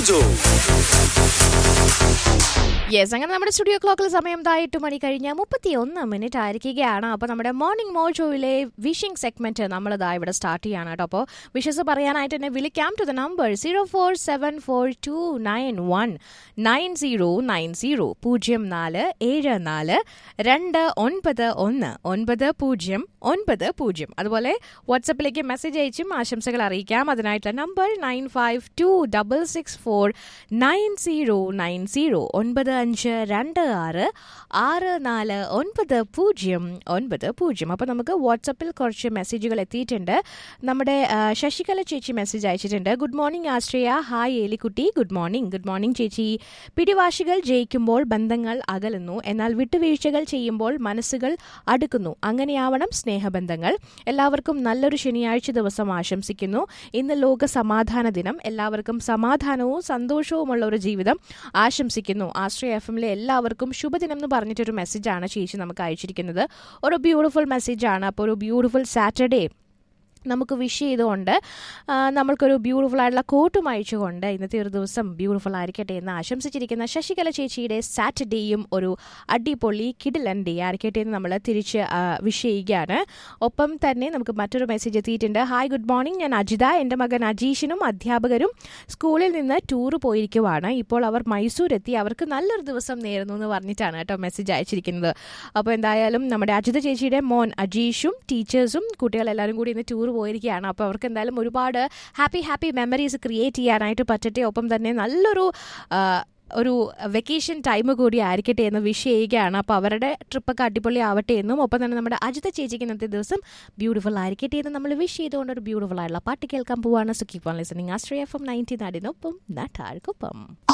mojo yes അങ്ങനെ നമ്മുടെ studio ക്ലോക്കിൽ സമയം ദാ എട്ട് മണി കഴിഞ്ഞ് മുപ്പത്തി ഒന്ന് മിനിറ്റ് ആയിരിക്കുകയാണ് അപ്പോൾ നമ്മുടെ മോർണിംഗ് മോജോയിലെ വിഷിംഗ് സെഗ്മെന്റ് നമ്മൾ ദാ ഇവിടെ സ്റ്റാർട്ട് ചെയ്യാണ് കേട്ടോ അപ്പോൾ വിഷസ് പറയാനായിട്ട് എന്നെ വിളിക്കാം to the number zero four seven four two nine one nine zero nine zero പൂജ്യം നാല് ഏഴ് നാല് രണ്ട് ഒൻപത് ഒന്ന് ഒൻപത് പൂജ്യം ഒൻപത് പൂജ്യം അതുപോലെ വാട്സപ്പിലേക്ക് മെസ്സേജ് അയച്ചും ആശംസകൾ അറിയിക്കാം അതിനായിട്ടുള്ള നമ്പർ nine five two double six four nine zero nine zero ഒൻപത് അഞ്ച് രണ്ട് ആറ് ആറ് നാല് ഒൻപത് പൂജ്യം ഒൻപത് പൂജ്യം അപ്പോൾ നമുക്ക് വാട്സപ്പിൽ കുറച്ച് മെസ്സേജുകൾ എത്തിയിട്ടുണ്ട് നമ്മുടെ ആ, ശശികല ചേച്ചി മെസ്സേജ് അയച്ചിട്ടുണ്ട് good morning Ashraya hi Elikutty good morning good morning ചേച്ചി പിടിവാശികൾ ജയിക്കുമ്പോൾ ബന്ധങ്ങൾ അകലുന്നു എന്നാൽ വിട്ടുവീഴ്ചകൾ ചെയ്യുമ്പോൾ മനസ്സുകൾ അടുക്കുന്നു അങ്ങനെയാവണം സ്നേഹബന്ധങ്ങൾ എല്ലാവർക്കും നല്ലൊരു ശനിയാഴ്ച ദിവസം ആശംസിക്കുന്നു ഇന്ന് ലോക സമാധാന ദിനം എല്ലാവർക്കും സമാധാനവും സന്തോഷവുമുള്ള ഒരു ജീവിതം ആശംസിക്കുന്നു ആശ്രയ എഫ് എമ്മിലെ എല്ലാവർക്കും ശുഭദിനം എന്ന് പറഞ്ഞിട്ടൊരു മെസ്സേജാണ് ചേച്ചി നമുക്ക് അയച്ചിരിക്കുന്നത് ഒരു ബ്യൂട്ടിഫുൾ മെസ്സേജാണ് അപ്പോൾ ഒരു ബ്യൂട്ടിഫുൾ സാറ്റർഡേ നമുക്ക് വിഷ് ചെയ്തുകൊണ്ട് ആ, നമ്മൾക്കൊരു ബ്യൂട്ടിഫുൾ ആയിട്ടുള്ള കോട്ടും അയച്ചുകൊണ്ട് ഇന്നത്തെ ഒരു ദിവസം ബ്യൂട്ടിഫുൾ ആയിരിക്കട്ടെ എന്ന് ആശംസിച്ചിരിക്കുന്ന ശശികല ചേച്ചിയുടെ സാറ്റർഡേയും ഒരു അടിപൊളി കിഡിലൻ ഡേ ആയിരിക്കട്ടെ എന്ന് നമ്മൾ തിരിച്ച് ആ, വിഷ് ചെയ്യുകയാണ് ഒപ്പം തന്നെ നമുക്ക് മറ്റൊരു മെസ്സേജ് എത്തിയിട്ടുണ്ട് ഹായ് ഗുഡ് മോർണിംഗ് ഞാൻ അജിത എൻ്റെ മകൻ അജീഷിനും അധ്യാപകരും സ്കൂളിൽ നിന്ന് ടൂർ പോയിരിക്കുവാണ് ഇപ്പോൾ അവർ മൈസൂർ എത്തി അവർക്ക് നല്ലൊരു ദിവസം നേരുന്നു എന്ന് പറഞ്ഞിട്ടാണ് കേട്ടോ മെസ്സേജ് അയച്ചിരിക്കുന്നത് അപ്പോൾ എന്തായാലും നമ്മുടെ അജിത ചേച്ചിയുടെ മോൻ അജീഷും ടീച്ചേഴ്സും കുട്ടികളെല്ലാവരും കൂടി ഇന്ന് ടൂർ പോയിരിക്കുകയാണ് അപ്പോൾ അവർക്ക് എന്തായാലും ഒരുപാട് ഹാപ്പി ഹാപ്പി മെമ്മറീസ് ക്രിയേറ്റ് ചെയ്യാനായിട്ട് പറ്റട്ടെ ഒപ്പം തന്നെ നല്ലൊരു ആ, ഒരു വെക്കേഷൻ ടൈം കൂടി ആയിരിക്കട്ടെ എന്ന് വിഷ് ചെയ്യുകയാണ് അപ്പോൾ അവരുടെ ട്രിപ്പൊക്കെ അടിപൊളി ആവട്ടെ എന്നും ഒപ്പം തന്നെ നമ്മുടെ അജിത ചേച്ചിക്ക് ഇന്നത്തെ ദിവസം ബ്യൂട്ടിഫുൾ ആയിരിക്കട്ടെ എന്ന് നമ്മൾ വിഷ് ചെയ്തുകൊണ്ട് ഒരു ബ്യൂട്ടിഫുൾ ആയിട്ടുള്ള പാട്ട് കേൾക്കാൻ പോവാണ് so keep on listening Ashraya F M ninety നാടിനൊപ്പം നാട്ടാർക്കൊപ്പം